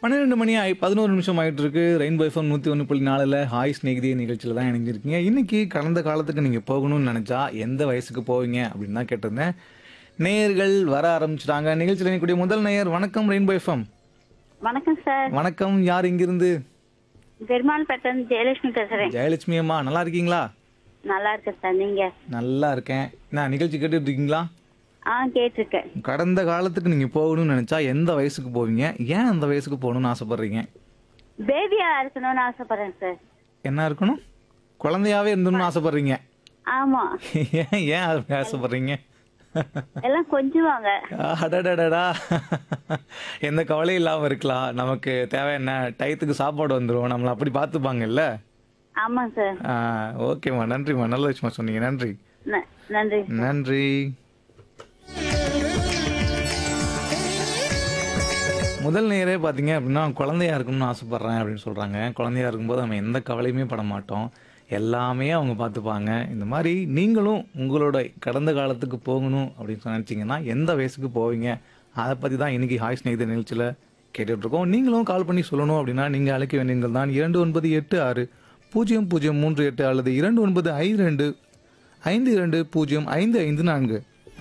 பன்னிரெண்டு மணி ஆகி பதினோரு நிமிஷம் ஆகிட்டு இருக்கு ரெயின்போ எஃப்எம் நூற்றி ஒன்று புள்ளி நாலில் ஹாய் ஸ்நேகிதி நிகழ்ச்சியில் தான் இணைஞ்சிருக்கீங்க இன்னைக்கு கடந்த காலத்துக்கு நீங்கள் போகணும்னு நினச்சா எந்த வயசுக்கு போவீங்க அப்படின்னு தான் கேட்டிருந்தேன் நேயர்கள் வர ஆரம்பிச்சிட்டாங்க நிகழ்ச்சியில் இணையக்கூடிய முதல் நேயர் வணக்கம் ரெயின்போ எஃப்எம் வணக்கம் சார் வணக்கம் யார் இங்கிருந்து பெருமாள் பட்டன் ஜெயலட்சுமி பேசுறேன் ஜெயலட்சுமி அம்மா நல்லா இருக்கீங்களா நல்லா இருக்கேன் சார் நீங்க நல்லா இருக்கேன் நான் நிகழ்ச்சி கேட்டுட்டு இருக்கீங்களா ஆ கேட்டிருக்கேன் கடந்த காலத்துக்கு நீங்கள் போகணும்னு நினச்சா எந்த வயசுக்கு போவீங்க ஏன் அந்த வயசுக்கு போகணும்னு ஆசைப்படுறீங்க பேபியா இருக்கணும்னு ஆசைப்படுறேன் சார் என்ன இருக்கணும் குழந்தையாவே இருந்தணும்னு ஆசைப்படுறீங்க ஆமா ஏன் ஏன் அது ஆசைப்படுறீங்க எல்லாம் கொஞ்சுவாங்க அடடடடா எந்த கவலையும் இல்லாமல் இருக்கலாம் நமக்கு தேவை என்ன டயத்துக்கு சாப்பாடு வந்துடும் நம்மளை அப்படி பார்த்துப்பாங்கல்ல ஆமா சார் ஓகேம்மா நன்றிம்மா நல்ல விஷயமா சொன்னீங்க நன்றி ந- நன்றி நன்றி முதல் நேரே பார்த்தீங்க அப்படின்னா குழந்தையா இருக்கணும்னு ஆசைப்பட்றேன் அப்படின்னு சொல்கிறாங்க குழந்தையா இருக்கும்போது நம்ம எந்த கவலையுமே பட மாட்டோம் எல்லாமே அவங்க பார்த்துப்பாங்க இந்த மாதிரி நீங்களும் உங்களோட கடந்த காலத்துக்கு போகணும் அப்படின்னு நினச்சிங்கன்னா எந்த வயசுக்கு போவீங்க அதை பற்றி தான் இன்னைக்கு ஹாய் ஸ்நேகித நிகழ்ச்சியில் கேட்டுட்ருக்கோம் நீங்களும் கால் பண்ணி சொல்லணும் அப்படின்னா நீங்கள் அழைக்க வேண்டியது தான் இரண்டு ஒன்பது எட்டு ஆறு பூஜ்ஜியம் பூஜ்ஜியம் மூன்று எட்டு அல்லது இரண்டு ஒன்பது ஐந்து ரெண்டு ஐந்து இரண்டு பூஜ்ஜியம் ஐந்து ஐந்து நான்கு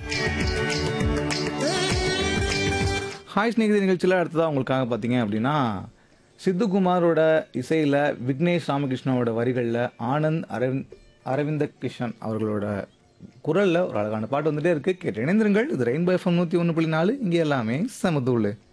ஹாய் ஸ்நேகிதி நிகழ்ச்சியில் அடுத்ததாக உங்களுக்காக பார்த்தீங்க அப்படின்னா சித்துக்குமாரோட இசையில் விக்னேஷ் ராமகிருஷ்ணனோட வரிகளில் ஆனந்த் அரவிந்த் அரவிந்த கிருஷ்ணன் அவர்களோட குரலில் ஒரு அழகான பாட்டு வந்துட்டே இருக்கு கேட்டு இணைந்திருங்கள் இது ரெயின்போ எஃப்எம் நூற்றி ஒன்று புள்ளி நாலு இங்கே எல்லாமே சமதூள்